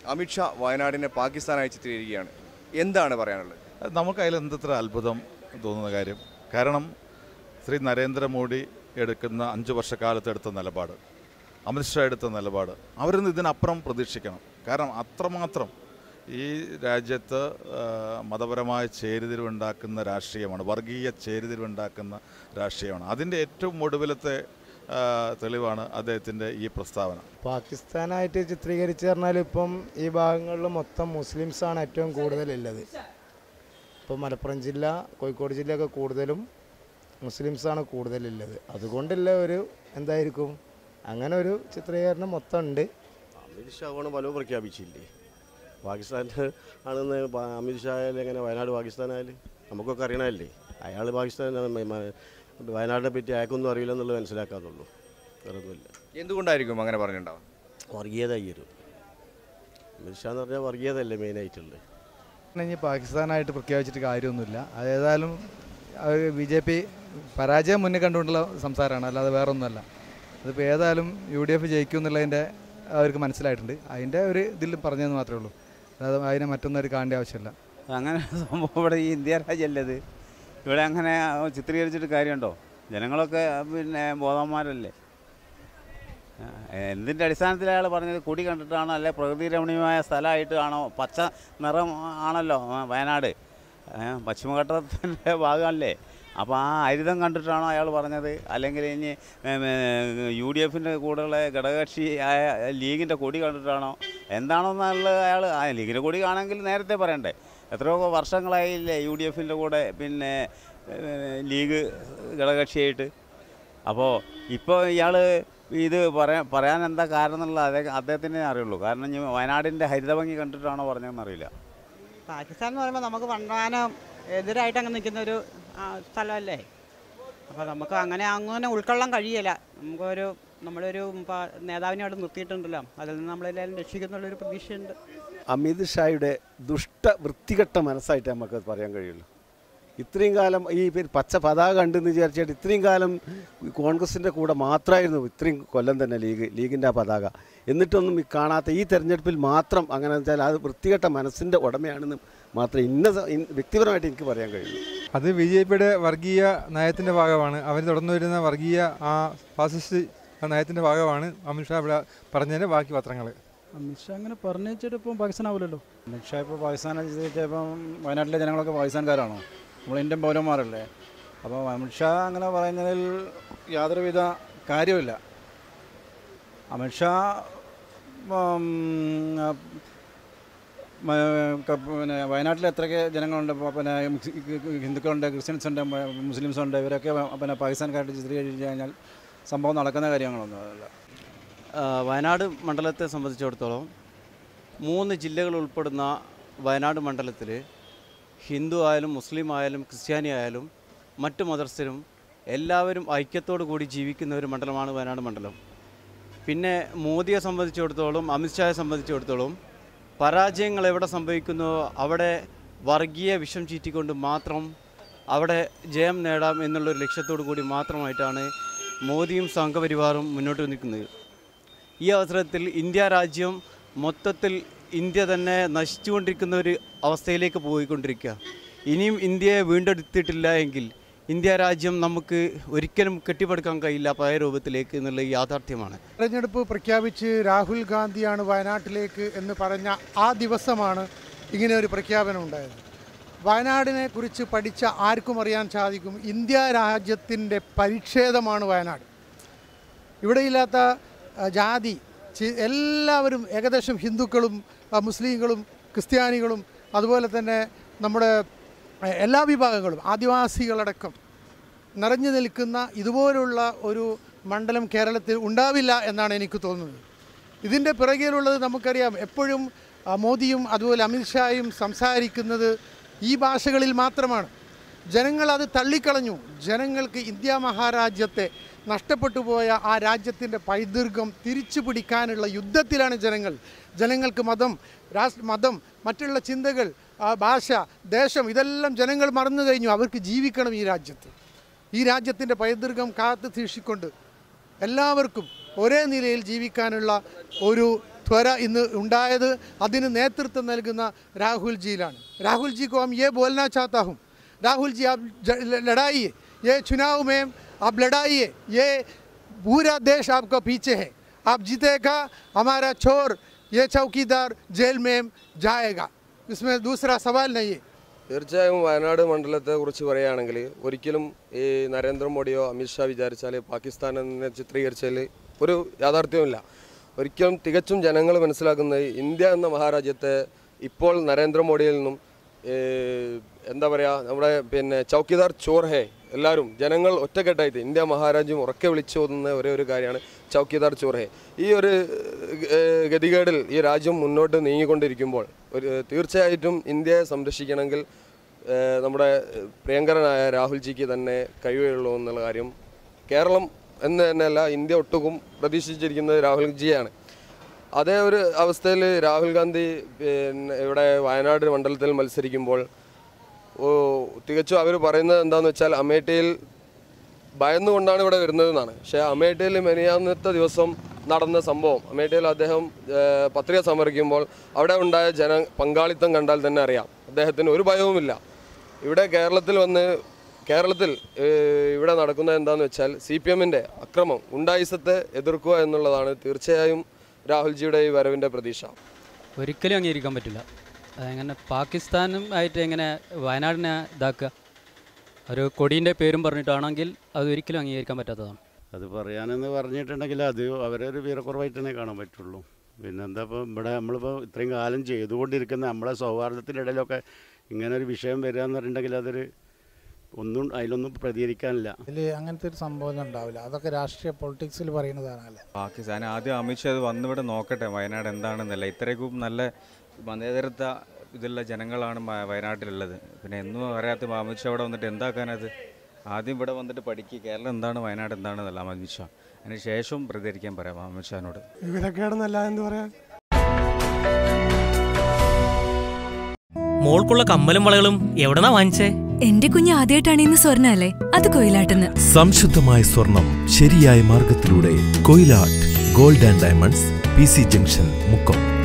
അമിത്ഷാ വയനാടിനെ പാകിസ്ഥാനായി ചിത്രീകരിക്കുകയാണ് എന്താണ് പറയാനുള്ളത് നമുക്ക് അതിൽ എന്തത്ര അത്ഭുതം തോന്നുന്ന കാര്യം കാരണം ശ്രീ നരേന്ദ്രമോദി എടുക്കുന്ന അഞ്ച് വർഷക്കാലത്ത് എടുത്ത നിലപാട് അമിത്ഷാ എടുത്ത നിലപാട് അവരിൽ നിന്ന് ഇതിനപ്പുറം പ്രതീക്ഷിക്കണം കാരണം അത്രമാത്രം ഈ രാജ്യത്ത് ആ, മതപരമായ ചേരിതിരിവുണ്ടാക്കുന്ന രാഷ്ട്രീയമാണ് വർഗീയ ചേരിതിരിവുണ്ടാക്കുന്ന രാഷ്ട്രീയമാണ് അതിൻ്റെ ഏറ്റവും ഒടുവിലത്തെ ആ, തെളിവാണ് അദ്ദേഹത്തിൻ്റെ ഈ പ്രസ്താവന പാകിസ്ഥാനായിട്ട് ചിത്രീകരിച്ച് പറഞ്ഞാൽ ഇപ്പം ഈ ഭാഗങ്ങളിൽ മൊത്തം മുസ്ലിംസാണ് ഏറ്റവും കൂടുതലുള്ളത് ഇപ്പം മലപ്പുറം ജില്ല കോഴിക്കോട് ജില്ലയൊക്കെ കൂടുതലും മുസ്ലിംസാണ് കൂടുതലുള്ളത് അതുകൊണ്ടുള്ള ഒരു എന്തായിരിക്കും അങ്ങനെ ഒരു ചിത്രീകരണം മൊത്തം ഉണ്ട് അമിത്ഷാവാണ് പലവും പ്രഖ്യാപിച്ചില്ലേ പാകിസ്ഥാൻ ആണെന്ന് പ- അമിത്ഷാ ആയാലും എങ്ങനെ വയനാട് പാകിസ്ഥാനായാലും നമുക്കൊക്കെ അറിയണമല്ലേ അയാൾ പാകിസ്ഥാൻ മ- മ- വയനാടിനെ പറ്റി അയാൾക്കൊന്നും അറിയില്ല എന്നുള്ളത് മനസ്സിലാക്കാന്നുള്ളൂ വേറെ ഒന്നുമില്ല എന്തുകൊണ്ടായിരിക്കും അങ്ങനെ പറഞ്ഞിട്ടുണ്ടാവും വർഗീയത ഈ ഒരു അമിത്ഷാ എന്ന് പറഞ്ഞാൽ വർഗീയതയല്ലേ മെയിനായിട്ടുള്ളത് ഇനി പാകിസ്ഥാനായിട്ട് പ്രഖ്യാപിച്ചിട്ട് കാര്യമൊന്നുമില്ല അതേതായാലും ബി ജെ പി പരാജയം മുന്നിൽ കണ്ടുകൊണ്ടുള്ള സംസാരമാണ് അല്ലാതെ വേറെ ഒന്നുമല്ല അതിപ്പോൾ ഏതായാലും യു ഡി എഫ് ജയിക്കും എന്നുള്ളതിൻ്റെ അവർക്ക് മനസ്സിലായിട്ടുണ്ട് അതിൻ്റെ ഒരു ഇതിൽ പറഞ്ഞതെന്ന് മാത്രമേ ഉള്ളൂ അല്ലാതെ അതിനെ മറ്റൊന്നും അവർ കാണേണ്ട ആവശ്യമില്ല അങ്ങനെ ഒരു സംഭവം ഇവിടെ ഈ ഇന്ത്യ രാജ്യമല്ലേ ഇത് ഇവിടെ അങ്ങനെ ചിത്രീകരിച്ചിട്ട് കാര്യമുണ്ടോ ജനങ്ങളൊക്കെ പിന്നെ ബോധവാന്മാരല്ലേ ആ, എന്തിൻ്റെ അടിസ്ഥാനത്തിൽ അയാൾ പറഞ്ഞത് കൊടി കണ്ടിട്ടാണോ അല്ലെ പ്രകൃതി രമണീയമായ സ്ഥലമായിട്ട് ആണോ പച്ച നിറം ആണല്ലോ ആ, വയനാട് ഏ, പശ്ചിമഘട്ടത്തിൻ്റെ ഭാഗമല്ലേ അപ്പോൾ ആ ഹരിതം കണ്ടിട്ടാണോ അയാൾ പറഞ്ഞത് അല്ലെങ്കിൽ ഇനി യു ഡി എഫിൻ്റെ കൂടെയുള്ള ഘടകകക്ഷി ആയ ലീഗിൻ്റെ കൊടി കണ്ടിട്ടാണോ എന്താണോ എന്നുള്ളത് അയാൾ ആ ലീഗിൻ്റെ കൊടി കാണുമെങ്കിൽ നേരത്തെ പറയണ്ടേ എത്രയോ വർഷങ്ങളായില്ലേ യു ഡി എഫിൻ്റെ കൂടെ പിന്നെ ഏ, ലീഗ് ഘടകകക്ഷിയായിട്ട് അപ്പോൾ ഇപ്പോൾ ഇയാൾ ഇത് പറയാൻ പറയാൻ എന്താ കാരണം എന്നുള്ള അദ്ദേഹം അദ്ദേഹത്തിനെ അറിയുള്ളൂ കാരണം ഇനി വയനാടിൻ്റെ ഹരിതഭംഗി കണ്ടിട്ടാണോ പറഞ്ഞതെന്ന് അറിയില്ല പാകിസ്ഥാൻ എന്ന് പറയുമ്പോൾ നമുക്ക് പണ്ടാനം എതിരായിട്ട് അങ്ങ് നിൽക്കുന്ന ഒരു ആ, സ്ഥലമല്ലേ അപ്പോൾ നമുക്ക് അങ്ങനെ അങ്ങനെ ഉൾക്കൊള്ളാൻ കഴിയില്ല നമുക്കൊരു നമ്മളൊരു പ- നേതാവിനെ അവിടെ നിർത്തിയിട്ടുണ്ടല്ലോ അതിൽ നിന്ന് നമ്മളെല്ലാവരും രക്ഷിക്കുന്നുള്ളൊരു പ്രതീക്ഷയുണ്ട് അമിത് ഷായുടെ ദുഷ്ട വൃത്തികെട്ട മനസ്സായിട്ട് നമുക്ക് പറയാൻ കഴിയുള്ളൂ ഇത്രയും കാലം ഈ പേര് പച്ച പതാക കണ്ടെന്ന് വിചാരിച്ചിട്ട് ഇത്രയും കാലം കോൺഗ്രസിൻ്റെ കൂടെ മാത്രമായിരുന്നു ഇത്രയും കൊല്ലം തന്നെ ലീഗ് ലീഗിൻ്റെ ആ പതാക എന്നിട്ടൊന്നും ഈ കാണാത്ത ഈ തെരഞ്ഞെടുപ്പിൽ മാത്രം അങ്ങനെ വെച്ചാൽ അത് വൃത്തികെട്ട മനസ്സിൻ്റെ ഉടമയാണെന്ന് മാത്രം ഇന്ന സ- ഇൻ- വ്യക്തിപരമായിട്ട് എനിക്ക് പറയാൻ കഴിയുള്ളൂ അത് ബി ജെ പിയുടെ വർഗീയ നയത്തിൻ്റെ ഭാഗമാണ് അവർ തുടർന്നു വരുന്ന വർഗീയ ആ ഫാസിസ്റ്റ് ആ നയത്തിൻ്റെ ഭാഗമാണ് അമിത്ഷാ ഇവിടെ പറഞ്ഞതിൻ്റെ ബാക്കി പത്രങ്ങൾ അമിത്ഷാ അങ്ങനെ പറഞ്ഞു വെച്ചിട്ട് ഇപ്പം പാകിസ്ഥാൻ ആവില്ലല്ലോ അമിത്ഷാ ഇപ്പോൾ പാകിസ്ഥാനെ ഇപ്പം വയനാട്ടിലെ ജനങ്ങളൊക്കെ പാകിസ്ഥാൻകാരാണോ നമ്മൾ ഇന്ത്യൻ പൗരന്മാരല്ലേ അപ്പോൾ അമിത്ഷാ അങ്ങനെ പറയുന്നതിൽ യാതൊരുവിധ കാര്യമില്ല അമിത്ഷാ ഉം, ആ, മ- ക- പിന്നെ വയനാട്ടിൽ എത്രയൊക്കെ ജനങ്ങളുണ്ട് ഇപ്പോൾ പിന്നെ മുസ്- ഹിന്ദുക്കളുണ്ട് ക്രിസ്ത്യൻസ് ഉണ്ട് മ- മുസ്ലിംസ് ഉണ്ട് ഇവരൊക്കെ പിന്നെ പാകിസ്ഥാൻകാരായിട്ട് ചിത്രീകരിച്ച് കഴിഞ്ഞാൽ സംഭവം നടക്കുന്ന കാര്യങ്ങളൊന്നും അല്ല ആ, വയനാട് മണ്ഡലത്തെ സംബന്ധിച്ചിടത്തോളം മൂന്ന് ജില്ലകൾ ഉൾപ്പെടുന്ന വയനാട് മണ്ഡലത്തിൽ ഹിന്ദു ആയാലും മുസ്ലിം ആയാലും ക്രിസ്ത്യാനി ആയാലും മറ്റു മതസ്ഥരും എല്ലാവരും ഐക്യത്തോടു കൂടി ജീവിക്കുന്ന ഒരു മണ്ഡലമാണ് വയനാട് മണ്ഡലം പിന്നെ മോദിയെ സംബന്ധിച്ചിടത്തോളം അമിത്ഷായെ സംബന്ധിച്ചിടത്തോളം പരാജയങ്ങൾ എവിടെ സംഭവിക്കുന്നുവോ അവിടെ വർഗീയ വിഷം ചീറ്റിക്കൊണ്ട് മാത്രം അവിടെ ജയം നേടാം എന്നുള്ളൊരു ലക്ഷ്യത്തോടു കൂടി മാത്രമായിട്ടാണ് മോദിയും സംഘപരിവാറും മുന്നോട്ട് നിൽക്കുന്നത് ഈ അവസരത്തിൽ ഇന്ത്യ രാജ്യം മൊത്തത്തിൽ ഇന്ത്യ തന്നെ നശിച്ചുകൊണ്ടിരിക്കുന്ന ഒരു അവസ്ഥയിലേക്ക് പോയിക്കൊണ്ടിരിക്കുക ഇനിയും ഇന്ത്യയെ വീണ്ടെടുത്തിട്ടില്ല എങ്കിൽ ഇന്ത്യ രാജ്യം നമുക്ക് ഒരിക്കലും കെട്ടിപ്പടുക്കാൻ കഴിയില്ല പഴയ രൂപത്തിലേക്ക് എന്നുള്ള യാഥാർത്ഥ്യമാണ് തെരഞ്ഞെടുപ്പ് പ്രഖ്യാപിച്ച് രാഹുൽ ഗാന്ധിയാണ് വയനാട്ടിലേക്ക് എന്ന് പറഞ്ഞ ആ ദിവസമാണ് ഇങ്ങനെ ഒരു പ്രഖ്യാപനം ഉണ്ടായത് വയനാടിനെ കുറിച്ച് പഠിച്ച ആർക്കും അറിയാൻ സാധിക്കും ഇന്ത്യ രാജ്യത്തിൻ്റെ പരിച്ഛേദമാണ് വയനാട് ഇവിടെയില്ലാത്ത ആ, ജാതി ചി- എല്ലാവരും ഏകദേശം ഹിന്ദുക്കളും ആ, മുസ്ലിങ്ങളും ക്രിസ്ത്യാനികളും അതുപോലെ തന്നെ നമ്മുടെ ആ, എല്ലാ വിഭാഗങ്ങളും ആദിവാസികളടക്കം നിറഞ്ഞു നിൽക്കുന്ന ഇതുപോലുള്ള ഒരു മണ്ഡലം കേരളത്തിൽ ഉണ്ടാവില്ല എന്നാണ് എനിക്ക് തോന്നുന്നത് ഇതിൻ്റെ പിറകിലുള്ളത് നമുക്കറിയാം എപ്പോഴും ആ, മോദിയും അതുപോലെ അമിത്ഷായും സംസാരിക്കുന്നത് ഈ ഭാഷകളിൽ മാത്രമാണ് ജനങ്ങൾ അത് തള്ളിക്കളഞ്ഞു ജനങ്ങൾക്ക് ഇന്ത്യ മഹാരാജ്യത്തെ നഷ്ടപ്പെട്ടു പോയ ആ രാജ്യത്തിൻ്റെ പൈതൃകം തിരിച്ചു പിടിക്കാനുള്ള യുദ്ധത്തിലാണ് ജനങ്ങൾ ജനങ്ങൾക്ക് മതം രാഷ്ട്ര മതം മറ്റുള്ള ചിന്തകൾ ആ ഭാഷ ദേശം ഇതെല്ലാം ജനങ്ങൾ മറന്നു കഴിഞ്ഞു അവർക്ക് ജീവിക്കണം ഈ രാജ്യത്ത് ഈ രാജ്യത്തിൻ്റെ പൈതൃകം കാത്തു സൂക്ഷിക്കൊണ്ട് എല്ലാവർക്കും ഒരേ നിലയിൽ ജീവിക്കാനുള്ള ഒരു ത്വര ഇന്ന് ഉണ്ടായത് അതിന് നേതൃത്വം നൽകുന്ന രാഹുൽ ജിയിലാണ് രാഹുൽ ജി को हम ये बोलना चाहता हूँ राहुल जी आप ज- ल- लड़ाइए ये चुनाव में आप लड़ाइए ये पूरा देश आपका पीछे है आप जीतेगा हमारा चोर ये चौकीदार जेल में जाएगा इसमें दूसरा सवाल नहीं है തീർച്ചയായും വയനാട് മണ്ഡലത്തെ കുറിച്ച് പറയുകയാണെങ്കിൽ ഒരിക്കലും ഈ നരേന്ദ്രമോദിയോ അമിത്ഷാ വിചാരിച്ചാൽ പാകിസ്ഥാനെ ചിത്രീകരിച്ചാൽ ഒരു യാഥാർത്ഥ്യവുമില്ല ഒരിക്കലും തികച്ചും ജനങ്ങൾ മനസ്സിലാക്കുന്നത് ഇന്ത്യ എന്ന മഹാരാജ്യത്തെ ഇപ്പോൾ നരേന്ദ്രമോദിയിൽ നിന്നും ഏഹ്, എന്താ പറയുക നമ്മുടെ പിന്നെ ചൗക്കിദാർ ചോർ ഹേ എല്ലാവരും ജനങ്ങൾ ഒറ്റക്കെട്ടായിട്ട് ഇന്ത്യ മഹാരാജ്യം ഉറക്കെ വിളിച്ചു തോന്നുന്ന ഒരേ ഒരു കാര്യമാണ് ചൗക്കിദാർ ചോർ ഹേ ഈ ഒരു ഏഹ്, ഗതികേടിൽ ഈ രാജ്യം മുന്നോട്ട് നീങ്ങിക്കൊണ്ടിരിക്കുമ്പോൾ ഒരു തീർച്ചയായിട്ടും ഇന്ത്യയെ സംരക്ഷിക്കണമെങ്കിൽ ഏഹ്, നമ്മുടെ പ്രിയങ്കരനായ രാഹുൽജിക്ക് തന്നെ കഴിയുകയുള്ളൂ എന്നുള്ള കാര്യം കേരളം എന്ന് തന്നെയല്ല ഇന്ത്യ ഒട്ടുക്കും പ്രതീക്ഷിച്ചിരിക്കുന്നത് രാഹുൽജിയാണ് അതേ ഒരു അവസ്ഥയിൽ രാഹുൽ ഗാന്ധി പിന്നെ ഇവിടെ വയനാട് മണ്ഡലത്തിൽ മത്സരിക്കുമ്പോൾ ഓ തികച്ചും അവർ പറയുന്നത് എന്താണെന്ന് വെച്ചാൽ അമേഠിയിൽ ഭയന്നുകൊണ്ടാണ് ഇവിടെ വരുന്നതെന്നാണ് പക്ഷേ അമേഠിയിൽ മെനിയാന്നത്തെ ദിവസം നടന്ന സംഭവം അമേഠിയിൽ അദ്ദേഹം ഏഹ്, പത്രിക സമർപ്പിക്കുമ്പോൾ അവിടെ ഉണ്ടായ ജന പങ്കാളിത്തം കണ്ടാൽ തന്നെ അറിയാം അദ്ദേഹത്തിന് ഒരു ഭയവുമില്ല ഇവിടെ കേരളത്തിൽ വന്ന് കേരളത്തിൽ ഏഹ്, ഇവിടെ നടക്കുന്നത് എന്താണെന്ന് വെച്ചാൽ സി പി എമ്മിൻ്റെ അക്രമം ഉണ്ടായിസത്തെ എതിർക്കുക എന്നുള്ളതാണ് തീർച്ചയായും രാഹുൽജിയുടെ ഈ വരവിൻ്റെ പ്രതീക്ഷ ഒരിക്കലും അംഗീകരിക്കാൻ പറ്റില്ല അങ്ങനെ പാകിസ്ഥാനും ആയിട്ട് എങ്ങനെ വയനാടിനെ ഇതാക്കുക ഒരു കൊടീൻ്റെ പേരും പറഞ്ഞിട്ടാണെങ്കിൽ അത് ഒരിക്കലും അംഗീകരിക്കാൻ പറ്റാത്തതാണ് അത് പറയാനെന്ന് പറഞ്ഞിട്ടുണ്ടെങ്കിൽ അത് അവരൊരു വീരക്കുറവായിട്ട് തന്നെ കാണാൻ പറ്റുള്ളൂ പിന്നെ എന്താ ഇപ്പോൾ ഇവിടെ നമ്മളിപ്പോൾ ഇത്രയും കാലം ചെയ്തുകൊണ്ടിരിക്കുന്ന നമ്മളെ സൗഹാർദ്ദത്തിൻ്റെ ഇടയിലൊക്കെ ഇങ്ങനെ ഒരു വിഷയം വരിക എന്ന് പറഞ്ഞിട്ടുണ്ടെങ്കിൽ അതൊരു ഒന്നും അതിലൊന്നും പ്രതികരിക്കാനില്ല ഇതിൽ അങ്ങനത്തെ ഒരു സംഭവം ഉണ്ടാവില്ല അതൊക്കെ രാഷ്ട്രീയ പൊളിറ്റിക്സിൽ പറയുന്നതാണല്ലേ പാകിസ്ഥാൻ ആദ്യം അമിത്ഷാ അത് വന്നിവിടെ നോക്കട്ടെ വയനാട് എന്താണെന്നല്ല ഇത്രയ്ക്കും നല്ല മതേതരത്വ ഇതുള്ള ജനങ്ങളാണ് മ- വയനാട്ടിലുള്ളത് പിന്നെ എന്നും അറിയാത്ത അമിത്ഷാ ഇവിടെ വന്നിട്ട് എന്താക്കാനത് ആദ്യം ഇവിടെ വന്നിട്ട് പഠിക്കുക കേരളം എന്താണ് വയനാട് എന്താണെന്നല്ല അമിത്ഷാ അതിന് ശേഷം പ്രതികരിക്കാൻ പറയാം അമിത്ഷാനോട് വിവരക്കേടെന്നല്ല എന്ന് പറയാൻ മോൾക്കുള്ള കമ്മലും വളകളും എവിടെന്നാ വാങ്ങിച്ചേ എന്റെ കുഞ്ഞ് ആദ്യമായിട്ടാണ് ഇന്ന് സ്വർണ്ണ അല്ലേ അത് കൊയിലാട്ടെന്ന് സംശുദ്ധമായ സ്വർണം ശരിയായ മാർഗത്തിലൂടെ Koyilatt gold and diamonds P C junction Mukkam